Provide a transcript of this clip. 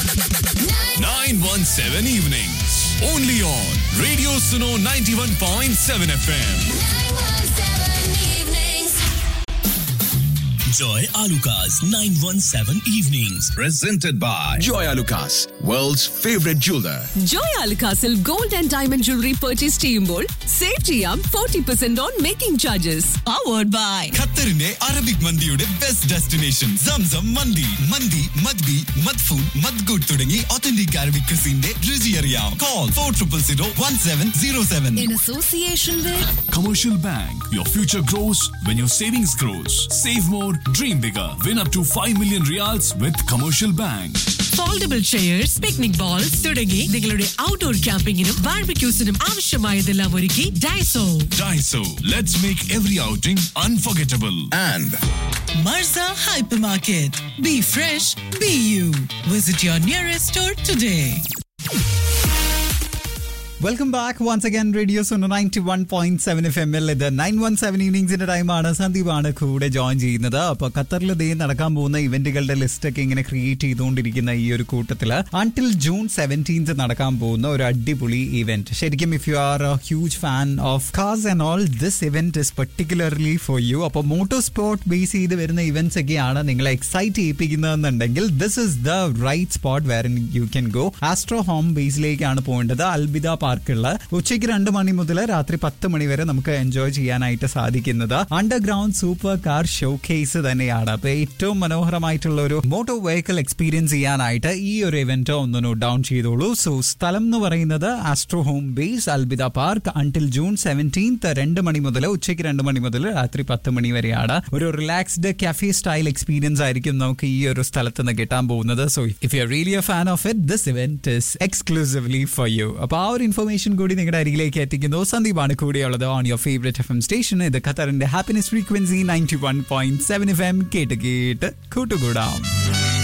917 evenings. Only on Radio Suno 91.7 FM. Joy Alukas 917 Evenings. Presented by Joy Alukas, world's favorite jeweler. Joy അൽകാസിൽ gold and diamond jewellery purchase ചെയ്യുമ്പോൾ save ചെയ്യാം forty percent on making charges powered by ഖത്തറിന്റെ Arabic മന്തിയുടെ best destination Zamzam മന്തി മന്തി മദ്ബി മദ്ഫൂൻ മദ്ഗുഡ് തുടങ്ങി ഒത്തന്റിക് അറബിക് ക്രിസിന്റെ രുചി അറിയാം call four triple zero one seven zero seven in association with Commercial Bank. Your future grows when your savings grows. Save more, dream bigger. Win up to 5 million reals with Commercial Bank. Foldable chairs picnic bowls തുടങ്ങി നിങ്ങളുടെ outdoor ക്യാമ്പിങ്ങിനും ബാർബിക്യൂസിനും ആവശ്യമായതെല്ലാം ഒരുക്കി Daiso Daiso. Let's make every outing unforgettable. And Marza hypermarket be fresh be you visit your nearest store today welcome back once again radio Suno ninety one point seven F M എൽ ഇത് nine one seven ഈവനിങ്സിന്റെ ടൈമാണ് സന്ദീപാണ് കൂടെ join ചെയ്യുന്നത് അപ്പൊ ഖത്തറിൽ ദേ നടക്കാൻ പോകുന്ന ഇവന്റുകളുടെ ലിസ്റ്റ് ഒക്കെ ഇങ്ങനെ ക്രിയേറ്റ് ചെയ്തുകൊണ്ടിരിക്കുന്ന ഈ ഒരു കൂട്ടത്തില് അൺടിൽ ജൂൺ സെവൻറ്റീൻത്ത് നടക്കാൻ പോകുന്ന ഒരു അടിപൊളി ഇവന്റ് ശരിക്കും if you are a huge fan of cars and all this event is particularly for you അപ്പോൾ മോട്ടോർ സ്പോർട്ട് ബേസ് ചെയ്ത് വരുന്ന ഇവന്റ്സ് ഒക്കെയാണ് നിങ്ങളെ എക്സൈറ്റ് ചെയ്യിപ്പിക്കുന്നതെന്നുണ്ടെങ്കിൽ this is the right spot where you can go Astro home ബേസിലേക്കാണ് പോകേണ്ടത് Al Bidda പാർക്കുള്ള ഉച്ചയ്ക്ക് രണ്ട് മണി മുതൽ രാത്രി പത്ത് മണി വരെ നമുക്ക് എൻജോയ് ചെയ്യാനായിട്ട് സാധിക്കുന്നത് underground super car showcase തന്നെയാണ് അപ്പൊ ഏറ്റവും മനോഹരമായിട്ടുള്ള ഒരു മോട്ടോർ വെഹിക്കിൾ എക്സ്പീരിയൻസ് ചെയ്യാനായിട്ട് ഈ ഒരു ഇവന്റ് ഒന്ന് നോട്ട് ഡൗൺ ചെയ്തോളൂ സോ സ്ഥലം എന്ന് പറയുന്നത് Astro home base Al Bidda park until June seventeenth രണ്ട് മണി മുതൽ ഉച്ചയ്ക്ക് രണ്ട് മണി മുതൽ രാത്രി പത്ത് മണി വരെയാണ് ഒരു റിലാക്സ്ഡ് കഫേ സ്റ്റൈൽ എക്സ്പീരിയൻസ് ആയിരിക്കും നമുക്ക് ഈ ഒരു സ്ഥലത്ത് നിന്ന് കിട്ടാൻ പോകുന്നത് so if you really a fan of it this event is exclusively for you അപ്പൊ ആ ഒരു ഇൻഫർമേഷൻ കൂടി നിങ്ങളുടെ അരികിലേക്ക് എത്തിക്കുന്നു സന്ദീപാണ് കൂടെയുള്ളത് on your favourite F M station ഇത് ഖത്തറിന്റെ happiness frequency ninety one point seven F M കേട്ട് കേട്ട് കൂട്ടുകൂടാം